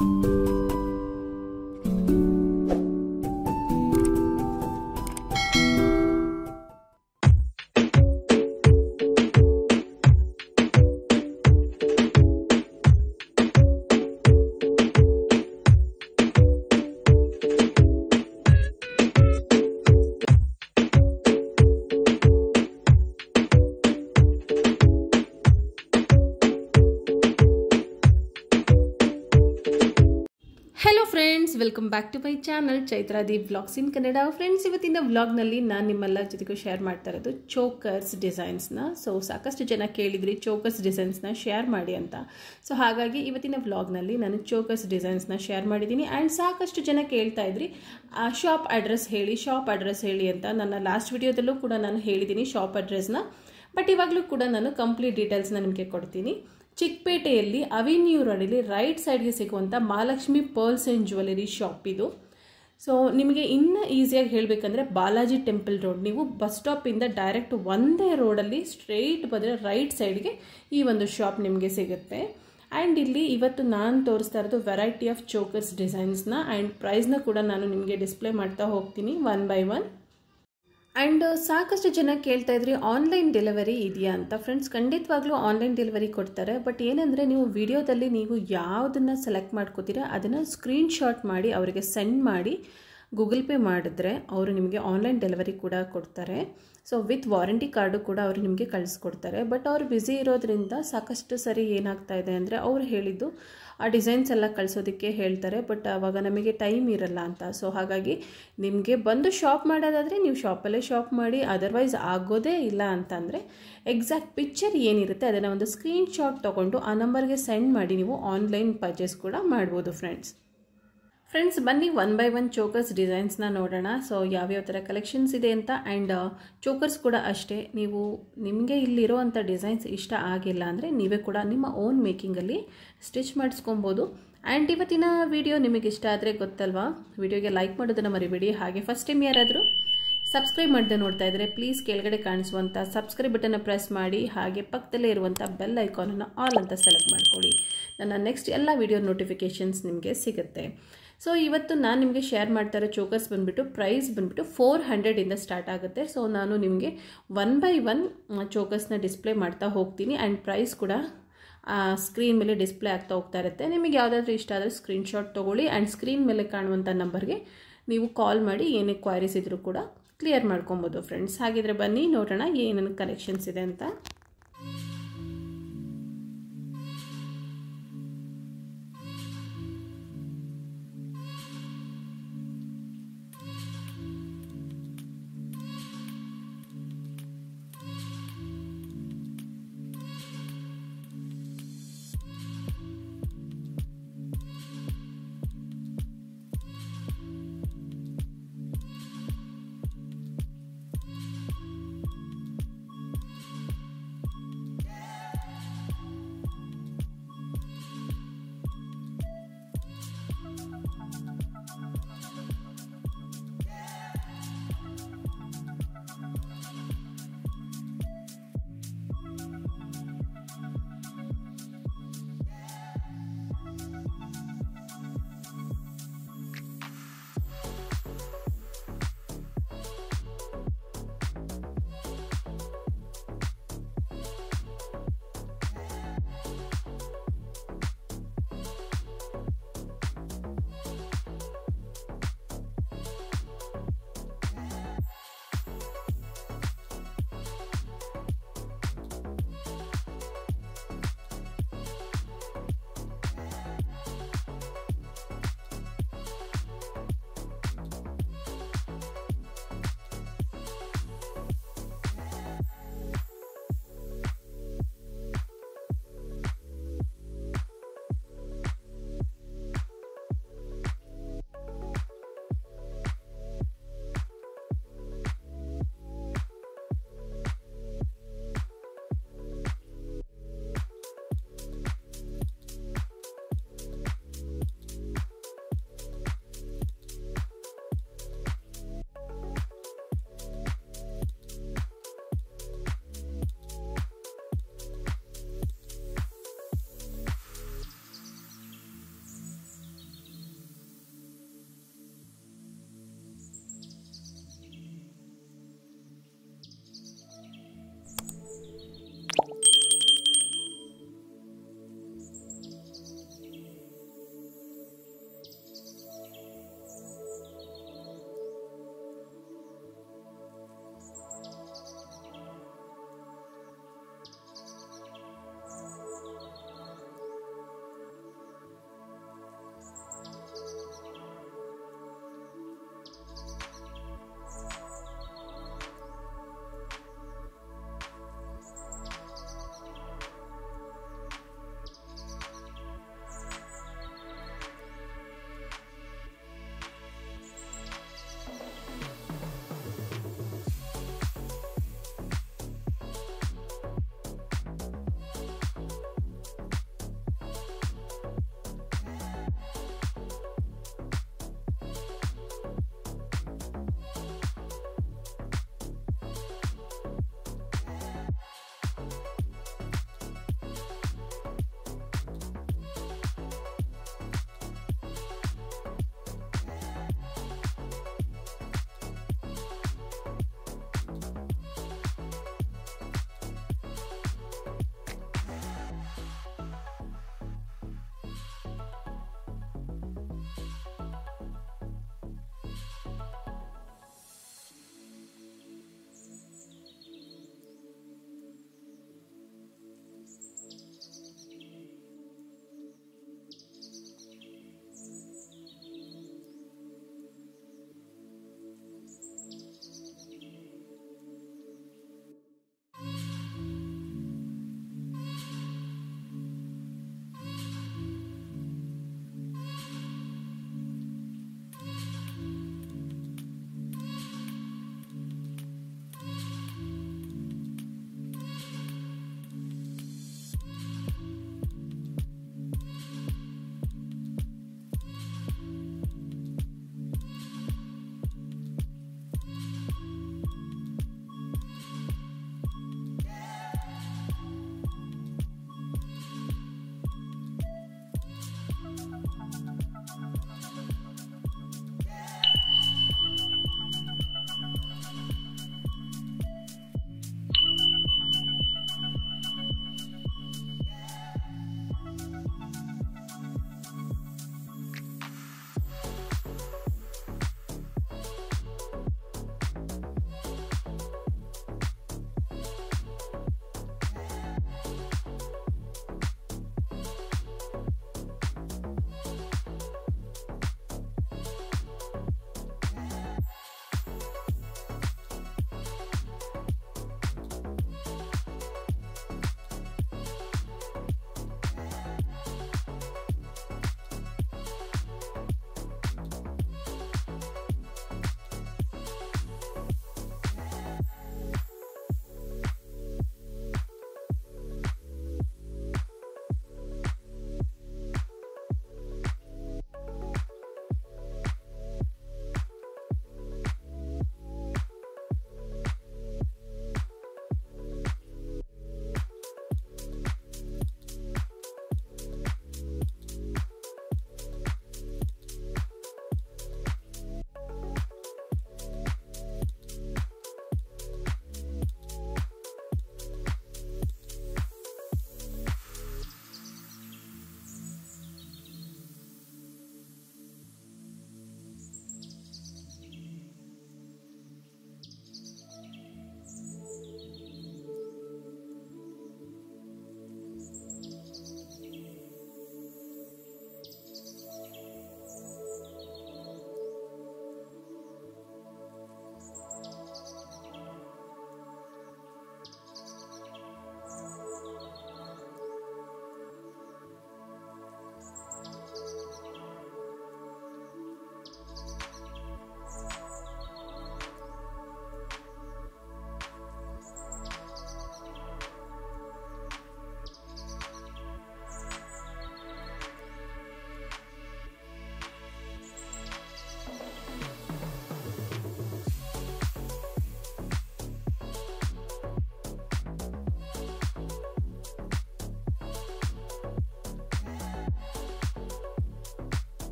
hello friends welcome back to my channel Chaitradi vlogs in Kannada friends ಇವತ್ತಿನ ವ್ಲಾಗ್ನಲ್ಲಿ ನಾನು ನಿಮ್ಮೆಲ್ಲ ಜೊತೆಗೂ ಶೇರ್ ಮಾಡ್ತಾ ಇರೋದು ಚೋಕರ್ಸ್ ಡಿಸೈನ್ಸ್ನ ಸೊ ಸಾಕಷ್ಟು ಜನ ಕೇಳಿದ್ರಿ ಚೋಕರ್ಸ್ ಡಿಸೈನ್ಸ್ನ ಶೇರ್ ಮಾಡಿ ಅಂತ ಸೊ ಹಾಗಾಗಿ ಇವತ್ತಿನ ವ್ಲಾಗ್ನಲ್ಲಿ ನಾನು ಚೋಕರ್ಸ್ ಡಿಸೈನ್ಸ್ನ ಶೇರ್ ಮಾಡಿದ್ದೀನಿ ಆ್ಯಂಡ್ ಸಾಕಷ್ಟು ಜನ ಕೇಳ್ತಾ ಇದ್ರಿ ಆ ಶಾಪ್ ಅಡ್ರೆಸ್ ಹೇಳಿ ಶಾಪ್ ಅಡ್ರೆಸ್ ಹೇಳಿ ಅಂತ ನನ್ನ ಲಾಸ್ಟ್ ವಿಡಿಯೋದಲ್ಲೂ ಕೂಡ ನಾನು ಹೇಳಿದ್ದೀನಿ ಶಾಪ್ ಅಡ್ರೆಸ್ನ ಬಟ್ ಇವಾಗಲೂ ಕೂಡ ನಾನು ಕಂಪ್ಲೀಟ್ ಡೀಟೇಲ್ಸ್ನ ನಿಮಗೆ ಕೊಡ್ತೀನಿ ಚಿಕ್ಕಪೇಟೆಯಲ್ಲಿ ಅವೆನ್ಯೂ ರೋಡಲ್ಲಿ ರೈಟ್ ಸೈಡ್ಗೆ ಸಿಗುವಂಥ Mahalakshmi pearls and jewellery shop ಇದು ಸೊ ನಿಮಗೆ ಇನ್ನೂ ಈಸಿಯಾಗಿ ಹೇಳಬೇಕಂದ್ರೆ ಬಾಲಾಜಿ ಟೆಂಪಲ್ ರೋಡ್ ನೀವು ಬಸ್ ಸ್ಟಾಪಿಂದ ಡೈರೆಕ್ಟ್ ಒಂದೇ ರೋಡಲ್ಲಿ ಸ್ಟ್ರೈಟ್ ಬಂದರೆ ರೈಟ್ ಸೈಡ್ಗೆ ಈ ಒಂದು ಶಾಪ್ ನಿಮಗೆ ಸಿಗುತ್ತೆ ಆ್ಯಂಡ್ ಇಲ್ಲಿ ಇವತ್ತು ನಾನು ತೋರಿಸ್ತಾ ಇರೋದು ವೆರೈಟಿ ಆಫ್ ಚೋಕರ್ಸ್ ಡಿಸೈನ್ಸ್ನ ಆ್ಯಂಡ್ ಪ್ರೈಸ್ನ ಕೂಡ ನಾನು ನಿಮಗೆ ಡಿಸ್ಪ್ಲೇ ಮಾಡ್ತಾ ಹೋಗ್ತೀನಿ ಒನ್ ಬೈ ಒನ್ ಆ್ಯಂಡ್ ಸಾಕಷ್ಟು ಜನ ಕೇಳ್ತಾ ಇದ್ರಿ ಆನ್ಲೈನ್ ಡೆಲಿವರಿ ಇದೆಯಾ ಅಂತ ಫ್ರೆಂಡ್ಸ್ ಖಂಡಿತವಾಗ್ಲೂ ಆನ್ಲೈನ್ ಡೆಲಿವರಿ ಕೊಡ್ತಾರೆ ಬಟ್ ಏನಂದರೆ ನೀವು ವಿಡಿಯೋದಲ್ಲಿ ನೀವು ಯಾವುದನ್ನು ಸೆಲೆಕ್ಟ್ ಮಾಡ್ಕೋತೀರಾ ಅದನ್ನು ಸ್ಕ್ರೀನ್ಶಾಟ್ ಮಾಡಿ ಅವರಿಗೆ ಸೆಂಡ್ ಮಾಡಿ ಗೂಗಲ್ ಪೇ ಮಾಡಿದ್ರೆ ಅವರು ನಿಮಗೆ ಆನ್ಲೈನ್ ಡೆಲಿವರಿ ಕೂಡ ಕೊಡ್ತಾರೆ ಸೊ ವಿತ್ ವಾರಂಟಿ ಕಾರ್ಡು ಕೂಡ ಅವರು ನಿಮಗೆ ಕಳಿಸ್ಕೊಡ್ತಾರೆ ಬಟ್ ಅವ್ರು ಬ್ಯುಸಿ ಇರೋದ್ರಿಂದ ಸಾಕಷ್ಟು ಸರಿ ಏನಾಗ್ತಾ ಇದೆ ಅಂದರೆ ಅವ್ರು ಹೇಳಿದ್ದು ಆ ಡಿಸೈನ್ಸ್ ಎಲ್ಲ ಕಳಿಸೋದಕ್ಕೆ ಹೇಳ್ತಾರೆ ಬಟ್ ಆವಾಗ ನಮಗೆ ಟೈಮ್ ಇರಲ್ಲ ಅಂತ ಸೊ ಹಾಗಾಗಿ ನಿಮಗೆ ಬಂದು ಶಾಪ್ ಮಾಡೋದಾದರೆ ನೀವು ಶಾಪಲ್ಲೇ ಶಾಪ್ ಮಾಡಿ ಅದರ್ವೈಸ್ ಆಗೋದೇ ಇಲ್ಲ ಅಂತಂದರೆ ಎಕ್ಸಾಕ್ಟ್ ಪಿಕ್ಚರ್ ಏನಿರುತ್ತೆ ಅದನ್ನು ಒಂದು ಸ್ಕ್ರೀನ್ಶಾಟ್ ತೊಗೊಂಡು ಆ ನಂಬರ್ಗೆ ಸೆಂಡ್ ಮಾಡಿ ನೀವು ಆನ್ಲೈನ್ ಪರ್ಚೇಸ್ ಕೂಡ ಮಾಡ್ಬೋದು ಫ್ರೆಂಡ್ಸ್ ಫ್ರೆಂಡ್ಸ್ ಬನ್ನಿ ಒನ್ ಬೈ ಒನ್ ಚೋಕರ್ಸ್ ಡಿಸೈನ್ಸ್ನ ನೋಡೋಣ ಸೊ ಯಾವ್ಯಾವ ಥರ ಕಲೆಕ್ಷನ್ಸ್ ಇದೆ ಅಂತ ಆ್ಯಂಡ್ ಚೋಕರ್ಸ್ ಕೂಡ ಅಷ್ಟೇ ನೀವು ನಿಮಗೆ ಇಲ್ಲಿರೋವಂಥ ಡಿಸೈನ್ಸ್ ಇಷ್ಟ ಆಗಿಲ್ಲ ಅಂದರೆ ನೀವೇ ಕೂಡ ನಿಮ್ಮ ಓನ್ ಮೇಕಿಂಗಲ್ಲಿ ಸ್ಟಿಚ್ ಮಾಡಿಸ್ಕೊಬೋದು ಆ್ಯಂಡ್ ಇವತ್ತಿನ ವಿಡಿಯೋ ನಿಮಗೆ ಇಷ್ಟ ಆದರೆ ಗೊತ್ತಲ್ವಾ ವಿಡಿಯೋಗೆ ಲೈಕ್ ಮಾಡೋದನ್ನು ಮರಿಬೇಡಿ ಹಾಗೆ ಫಸ್ಟ್ ಟೈಮ್ ಯಾರಾದರೂ ಸಬ್ಸ್ಕ್ರೈಬ್ ಮಾಡದೆ ನೋಡ್ತಾ ಇದ್ದರೆ ಪ್ಲೀಸ್ ಕೆಳಗಡೆ ಕಾಣಿಸುವಂಥ ಸಬ್ಸ್ಕ್ರೈಬ್ ಬಟನ್ನ ಪ್ರೆಸ್ ಮಾಡಿ ಹಾಗೆ ಪಕ್ಕದಲ್ಲೇ ಇರುವಂಥ ಬೆಲ್ ಐಕಾನನ್ನು ಆಲ್ ಅಂತ ಸೆಲೆಕ್ಟ್ ಮಾಡ್ಕೊಳ್ಳಿ ನನ್ನ ನೆಕ್ಸ್ಟ್ ಎಲ್ಲ ವಿಡಿಯೋ ನೋಟಿಫಿಕೇಷನ್ಸ್ ನಿಮಗೆ ಸಿಗುತ್ತೆ ಸೊ ಇವತ್ತು ನಾನು ನಿಮಗೆ ಶೇರ್ ಮಾಡ್ತಾ ಇರೋ ಚೋಕರ್ಸ್ ಬಂದುಬಿಟ್ಟು ಪ್ರೈಸ್ ಬಂದುಬಿಟ್ಟು ಫೋರ್ ಹಂಡ್ರೆಡಿಂದ ಸ್ಟಾರ್ಟ್ ಆಗುತ್ತೆ ಸೊ ನಾನು ನಿಮಗೆ ಒನ್ ಬೈ ಒನ್ ಚೋಕರ್ಸ್ನ ಡಿಸ್ಪ್ಲೇ ಮಾಡ್ತಾ ಹೋಗ್ತೀನಿ ಆ್ಯಂಡ್ ಪ್ರೈಸ್ ಕೂಡ ಸ್ಕ್ರೀನ್ ಮೇಲೆ ಡಿಸ್ಪ್ಲೇ ಆಗ್ತಾ ಹೋಗ್ತಾ ಇರುತ್ತೆ ನಿಮಗೆ ಯಾವುದಾದ್ರೂ ಇಷ್ಟ ಆದರೆ ಸ್ಕ್ರೀನ್ಶಾಟ್ ತೊಗೊಳ್ಳಿ ಆ್ಯಂಡ್ ಸ್ಕ್ರೀನ್ ಮೇಲೆ ಕಾಣುವಂಥ ನಂಬರ್ಗೆ ನೀವು ಕಾಲ್ ಮಾಡಿ ಏನೇ ಕ್ವೈರೀಸ್ ಇದ್ದರೂ ಕೂಡ ಕ್ಲಿಯರ್ ಮಾಡ್ಕೊಬೋದು ಫ್ರೆಂಡ್ಸ್ ಹಾಗಿದ್ರೆ ಬನ್ನಿ ನೋಡೋಣ ಏನೇನು ಕಲೆಕ್ಷನ್ಸ್ ಇದೆ ಅಂತ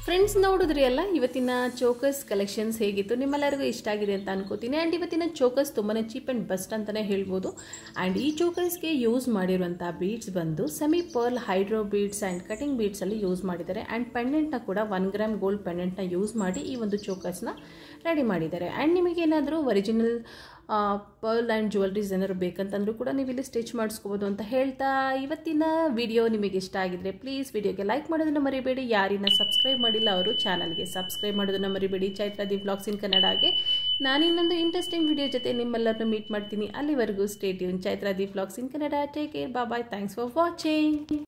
ಫ್ರೆಂಡ್ಸ್ ನೋಡಿದ್ರಿ ಅಲ್ಲ ಇವತ್ತಿನ ಚೋಕಸ್ ಕಲೆಕ್ಷನ್ಸ್ ಹೇಗಿತ್ತು ನಿಮ್ಮೆಲ್ಲರಿಗೂ ಇಷ್ಟ ಆಗಿದೆ ಅಂತ ಅನ್ಕೋತೀನಿ ಆ್ಯಂಡ್ ಇವತ್ತಿನ ಚೋಕಸ್ ತುಂಬಾ ಚೀಪ್ ಆ್ಯಂಡ್ ಬೆಸ್ಟ್ ಅಂತಲೇ ಹೇಳ್ಬೋದು ಆ್ಯಂಡ್ ಈ ಚೋಕಸ್ಗೆ ಯೂಸ್ ಮಾಡಿರುವಂಥ ಬೀಡ್ಸ್ ಬಂದು semi pearl hydro beads and cutting ಬೀಡ್ಸಲ್ಲಿ ಯೂಸ್ ಮಾಡಿದ್ದಾರೆ ಆ್ಯಂಡ್ ಪೆಂಡೆಂಟ್ನ ಕೂಡ ಒನ್ ಗ್ರಾಮ್ ಗೋಲ್ಡ್ ಪೆಂಡೆಂಟ್ನ ಯೂಸ್ ಮಾಡಿ ಈ ಒಂದು ಚೋಕಸ್ನ ರೆಡಿ ಮಾಡಿದ್ದಾರೆ ಆ್ಯಂಡ್ ನಿಮಗೇನಾದರೂ ಒರಿಜಿನಲ್ ಪರ್ಲ್ ಆ್ಯಂಡ್ ಜ್ಯುವೆಲ್ರೀಸ್ ಏನಾದ್ರು ಬೇಕಂತಂದ್ರೂ ಕೂಡ ನೀವು ಇಲ್ಲಿ ಸ್ಟಿಚ್ ಮಾಡಿಸ್ಕೋಬೋದು ಅಂತ ಹೇಳ್ತಾ ಇವತ್ತಿನ ವಿಡಿಯೋ ನಿಮಗೆ ಇಷ್ಟ ಆಗಿದ್ರೆ ಪ್ಲೀಸ್ ವಿಡಿಯೋಗೆ ಲೈಕ್ ಮಾಡೋದನ್ನು ಮರಿಬೇಡಿ ಯಾರಿನ ಸಬ್ಸ್ಕ್ರೈಬ್ ಮಾಡಿಲ್ಲ ಅವರು ಚಾನಲ್ಗೆ ಸಬ್ಸ್ಕ್ರೈಬ್ ಮಾಡೋದನ್ನು ಮರಿಬೇಡಿ ಚೈತ್ರಾದಿ ವ್ಲಾಗ್ಸ್ ಇನ್ ಕನ್ನಡಗೆ ನಾನು ಇನ್ನೊಂದು ಇಂಟ್ರೆಸ್ಟಿಂಗ್ ವಿಡಿಯೋ ಜೊತೆ ನಿಮ್ಮೆಲ್ಲರನ್ನು ಮೀಟ್ ಮಾಡ್ತೀನಿ ಅಲ್ಲಿವರೆಗೂ stay tuned Chaitradi vlogs in Kannada take care bye thanks for watching